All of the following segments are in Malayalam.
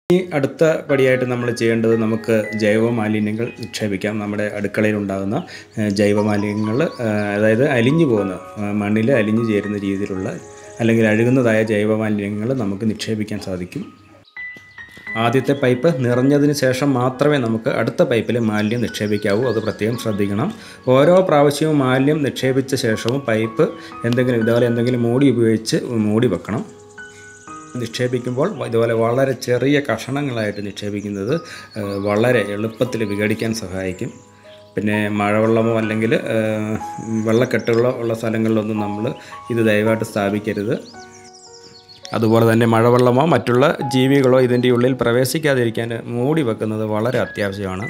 ഇനി അടുത്ത പടിയായിട്ട് നമ്മൾ ചെയ്യേണ്ടത് നമുക്ക് ജൈവ മാലിന്യങ്ങൾ നിക്ഷേപിക്കാം നമ്മുടെ അടുക്കളയിൽ ഉണ്ടാകുന്ന ഏഹ്, ജൈവ മാലിന്യങ്ങൾ ഏഹ്, അതായത് അലിഞ്ഞു പോകുന്ന ഏഹ്, മണ്ണിൽ അലിഞ്ഞു ചേരുന്ന രീതിയിലുള്ള അല്ലെങ്കിൽ അഴുകുന്നതായ ജൈവ മാലിന്യങ്ങൾ നമുക്ക് നിക്ഷേപിക്കാൻ സാധിക്കും ആദ്യത്തെ പൈപ്പ് നിറഞ്ഞതിന് ശേഷം മാത്രമേ നമുക്ക് അടുത്ത പൈപ്പിൽ മാലിന്യം നിക്ഷേപിക്കാവൂ അത് പ്രത്യേകം ശ്രദ്ധിക്കണം ഓരോ പ്രാവശ്യവും മാലിന്യം നിക്ഷേപിച്ച ശേഷവും പൈപ്പ് എന്തെങ്കിലും ഇതുപോലെ എന്തെങ്കിലും മൂടി ഉപയോഗിച്ച് മൂടി വെക്കണം നിക്ഷേപിക്കുമ്പോൾ ഇതുപോലെ വളരെ ചെറിയ കഷണങ്ങളായിട്ട് നിക്ഷേപിക്കുന്നത് ഏഹ്, വളരെ എളുപ്പത്തിൽ വിഘടിക്കാൻ സഹായിക്കും പിന്നെ മഴവെള്ളമോ അല്ലെങ്കിൽ ഏഹ്, വെള്ളക്കെട്ടുകളോ ഉള്ള സ്ഥലങ്ങളിലൊന്നും നമ്മൾ ഇത് ദയവായിട്ട് സ്ഥാപിക്കരുത് അതുപോലെ തന്നെ മഴവെള്ളമോ മറ്റുള്ള ജീവികളോ ഇതിൻ്റെ ഉള്ളിൽ പ്രവേശിക്കാതിരിക്കാൻ മൂടി വെക്കുന്നത് വളരെ അത്യാവശ്യമാണ്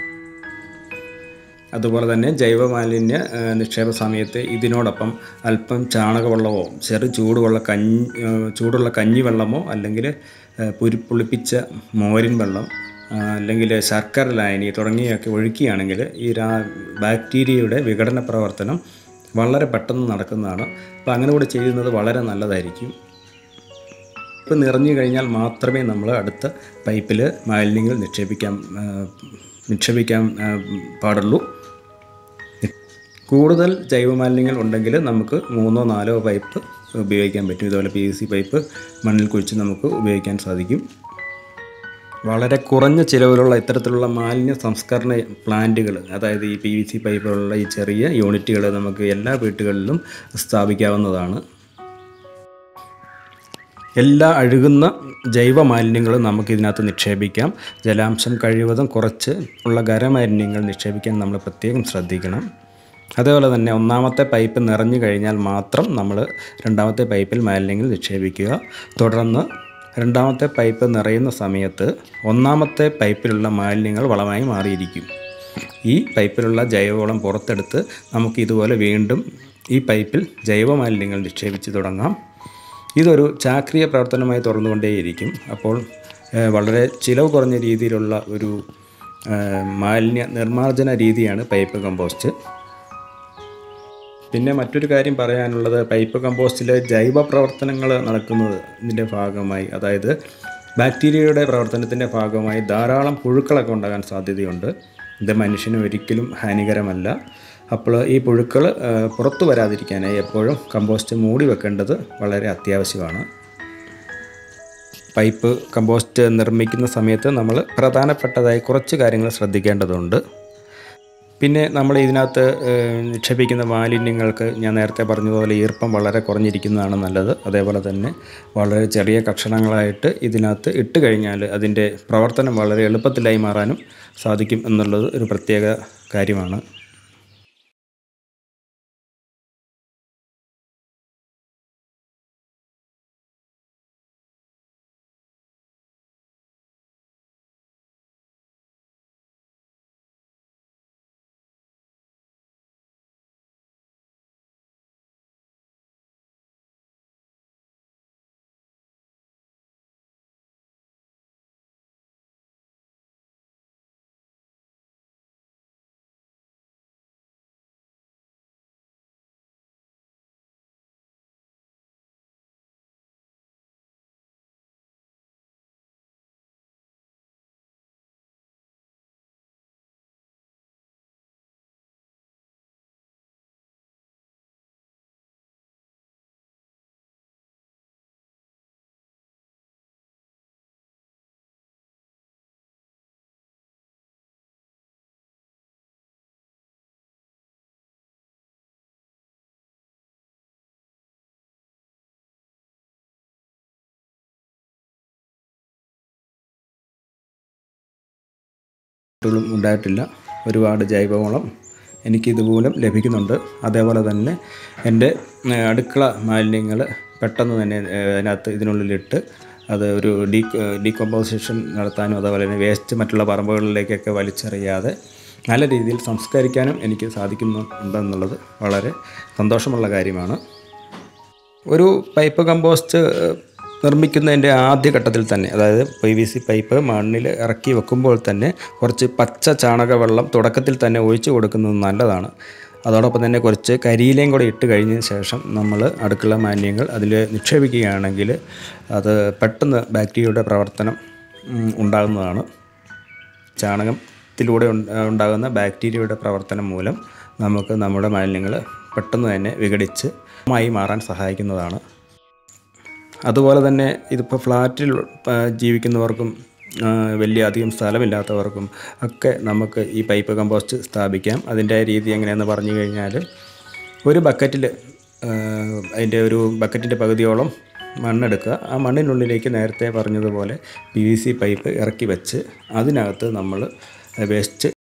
അതുപോലെ തന്നെ ജൈവ മാലിന്യ ഏഹ്, നിക്ഷേപ സമയത്ത് ഇതിനോടൊപ്പം അല്പം ചാണകവെള്ളമോ ചെറു ചൂടുള്ള കഞ്ഞി ഏഹ്, ചൂടുള്ള കഞ്ഞിവെള്ളമോ അല്ലെങ്കിൽ ഏഹ്, പുരി പുളിപ്പിച്ച മോരിൻ വെള്ളം ആ, അല്ലെങ്കിൽ ശർക്കര ലായനി തുടങ്ങിയൊക്കെ ഒഴുക്കിയാണെങ്കിൽ ഈ രാ ബാക്ടീരിയയുടെ വിഘടന പ്രവർത്തനം വളരെ പെട്ടെന്ന് നടക്കുന്നതാണ് അപ്പോൾ അങ്ങനെ കൂടെ ചെയ്യുന്നത് വളരെ നല്ലതായിരിക്കും പൈപ്പ് നിറഞ്ഞു കഴിഞ്ഞാൽ മാത്രമേ നമ്മൾ അടുത്ത പൈപ്പിൽ മാലിന്യങ്ങൾ നിക്ഷേപിക്കാൻ ആ, നിക്ഷേപിക്കാൻ ആ, പാടുള്ളൂ കൂടുതൽ ജൈവമാലിന്യങ്ങൾ ഉണ്ടെങ്കിൽ നമുക്ക് മൂന്നോ നാലോ പൈപ്പ് ഉപയോഗിക്കാൻ പറ്റും ഇതുപോലെ പി വി സി പൈപ്പ് മണ്ണിൽ കുഴിച്ച് നമുക്ക് ഉപയോഗിക്കാൻ സാധിക്കും വളരെ കുറഞ്ഞ ചിലവിലുള്ള ഇത്തരത്തിലുള്ള മാലിന്യ സംസ്കരണ പ്ലാന്റുകൾ അതായത് ഈ പി വി സി പൈപ്പുകളുള്ള ഈ ചെറിയ യൂണിറ്റുകൾ നമുക്ക് എല്ലാ വീട്ടുകളിലും സ്ഥാപിക്കാവുന്നതാണ് എല്ലാ അഴുകുന്ന ജൈവ മാലിന്യങ്ങളും നമുക്ക് ഇതിനകത്ത് നിക്ഷേപിക്കാം ജലാംശം കഴിവതും കുറച്ച് ഉള്ള ഖരമാലിന്യങ്ങൾ നിക്ഷേപിക്കാൻ നമ്മൾ പ്രത്യേകം ശ്രദ്ധിക്കണം അതേപോലെ തന്നെ ഒന്നാമത്തെ പൈപ്പ് നിറഞ്ഞു കഴിഞ്ഞാൽ മാത്രം നമ്മൾ രണ്ടാമത്തെ പൈപ്പിൽ മാലിന്യങ്ങൾ നിക്ഷേപിക്കുക തുടർന്ന് രണ്ടാമത്തെ പൈപ്പ് നിറയുന്ന സമയത്ത് ഒന്നാമത്തെ പൈപ്പിലുള്ള മാലിന്യങ്ങൾ വളമായി മാറിയിരിക്കും ഈ പൈപ്പിലുള്ള ജൈവവളം പുറത്തെടുത്ത് നമുക്ക് ഇതുപോലെ വീണ്ടും ഈ പൈപ്പിൽ ജൈവ മാലിന്യങ്ങൾ നിക്ഷേപിച്ച് തുടങ്ങാം ഇതൊരു ചാക്രിയ പ്രവർത്തനമായി തുറന്നുകൊണ്ടേയിരിക്കും അപ്പോൾ ഏഹ്, വളരെ ചിലവ് കുറഞ്ഞ രീതിയിലുള്ള ഒരു ഏഹ്, മാലിന്യ നിർമ്മാർജ്ജന രീതിയാണ് പൈപ്പ് കമ്പോസ്റ്റ് പിന്നെ മറ്റൊരു കാര്യം പറയാനുള്ളത് പൈപ്പ് കമ്പോസ്റ്റിലെ ജൈവ പ്രവർത്തനങ്ങൾ നടക്കുന്നത് ഇതിൻ്റെ ഭാഗമായി അതായത് ബാക്ടീരിയയുടെ പ്രവർത്തനത്തിൻ്റെ ഭാഗമായി ധാരാളം പുഴുക്കളൊക്കെ ഉണ്ടാകാൻ സാധ്യതയുണ്ട് ഇത് മനുഷ്യന് ഒരിക്കലും ഹാനികരമല്ല അപ്പോൾ ഈ പുഴുക്കൾ പുറത്തു വരാതിരിക്കാനായി എപ്പോഴും കമ്പോസ്റ്റ് മൂടി വെക്കേണ്ടത് വളരെ അത്യാവശ്യമാണ് പൈപ്പ് കമ്പോസ്റ്റ് നിർമ്മിക്കുന്ന സമയത്ത് നമ്മൾ പ്രധാനപ്പെട്ടതായി കുറച്ച് കാര്യങ്ങൾ ശ്രദ്ധിക്കേണ്ടതുണ്ട് പിന്നെ നമ്മൾ ഇതിനകത്ത് ഏഹ്, നിക്ഷേപിക്കുന്ന മാലിന്യങ്ങൾക്ക് ഞാൻ നേരത്തെ പറഞ്ഞതുപോലെ ഈർപ്പം വളരെ കുറഞ്ഞിരിക്കുന്നതാണ് നല്ലത് അതേപോലെ തന്നെ വളരെ ചെറിയ കഷണങ്ങളായിട്ട് ഇതിനകത്ത് ഇട്ട് കഴിഞ്ഞാൽ അതിൻ്റെ പ്രവർത്തനം വളരെ എളുപ്പത്തിലായി മാറാനും സാധിക്കും എന്നുള്ളത് ഒരു പ്രത്യേക കാര്യമാണ് ും ഉണ്ടായിട്ടില്ല ഒരുപാട് ജൈവവളം എനിക്കിതുമൂലം ലഭിക്കുന്നുണ്ട് അതേപോലെ തന്നെ എൻ്റെ ഏഹ്, അടുക്കള മാലിന്യങ്ങൾ പെട്ടെന്ന് തന്നെ ഏഹ്, അതിനകത്ത് ഇതിനുള്ളിലിട്ട് അത് ഒരു ഡീ ഡീകമ്പോസിഷൻ നടത്താനും അതേപോലെ തന്നെ വേസ്റ്റ് മറ്റുള്ള പറമ്പുകളിലേക്കൊക്കെ വലിച്ചെറിയാതെ നല്ല രീതിയിൽ സംസ്കരിക്കാനും എനിക്ക് സാധിക്കുന്നുണ്ടെന്നുള്ളത് വളരെ സന്തോഷമുള്ള കാര്യമാണ് ഒരു പൈപ്പ് കമ്പോസ്റ്റ് നിർമ്മിക്കുന്നതിൻ്റെ ആദ്യഘട്ടത്തിൽ തന്നെ അതായത് പി വി സി പൈപ്പ് മണ്ണിൽ ഇറക്കി വെക്കുമ്പോൾ തന്നെ കുറച്ച് പച്ച ചാണകവെള്ളം തുടക്കത്തിൽ തന്നെ ഒഴിച്ചു കൊടുക്കുന്നത് നല്ലതാണ് അതോടൊപ്പം തന്നെ കുറച്ച് കരിയിലയും കൂടെ ഇട്ട് കഴിഞ്ഞതിന് ശേഷം നമ്മൾ അടുക്കള മാലിന്യങ്ങൾ അതിൽ നിക്ഷേപിക്കുകയാണെങ്കിൽ അത് പെട്ടെന്ന് ബാക്ടീരിയയുടെ പ്രവർത്തനം ഉം, ഉണ്ടാകുന്നതാണ് ചാണകത്തിലൂടെ ഉണ്ട- ഉണ്ടാകുന്ന ബാക്ടീരിയയുടെ പ്രവർത്തനം മൂലം നമുക്ക് നമ്മുടെ മാലിന്യങ്ങൾ പെട്ടെന്ന് തന്നെ വിഘടിച്ച് മായി മാറാൻ സഹായിക്കുന്നതാണ് അതുപോലെ തന്നെ ഇതിപ്പോൾ ഫ്ലാറ്റിൽ ആ, ജീവിക്കുന്നവർക്കും ആ, വലിയ അധികം സ്ഥലമില്ലാത്തവർക്കും ഒക്കെ നമുക്ക് ഈ പൈപ്പ് കമ്പോസ്റ്റ് സ്ഥാപിക്കാം അതിൻ്റെ രീതി എങ്ങനെയാണെന്ന് പറഞ്ഞു കഴിഞ്ഞാൽ ഒരു ബക്കറ്റിൽ അതിൻ്റെ ഒരു ബക്കറ്റിൻ്റെ പകുതിയോളം മണ്ണെടുക്കുക ആ മണ്ണിനുള്ളിലേക്ക് നേരത്തെ പറഞ്ഞതുപോലെ പി വി സി പൈപ്പ് ഇറക്കി വെച്ച് അതിനകത്ത് നമ്മൾ വേസ്റ്റ്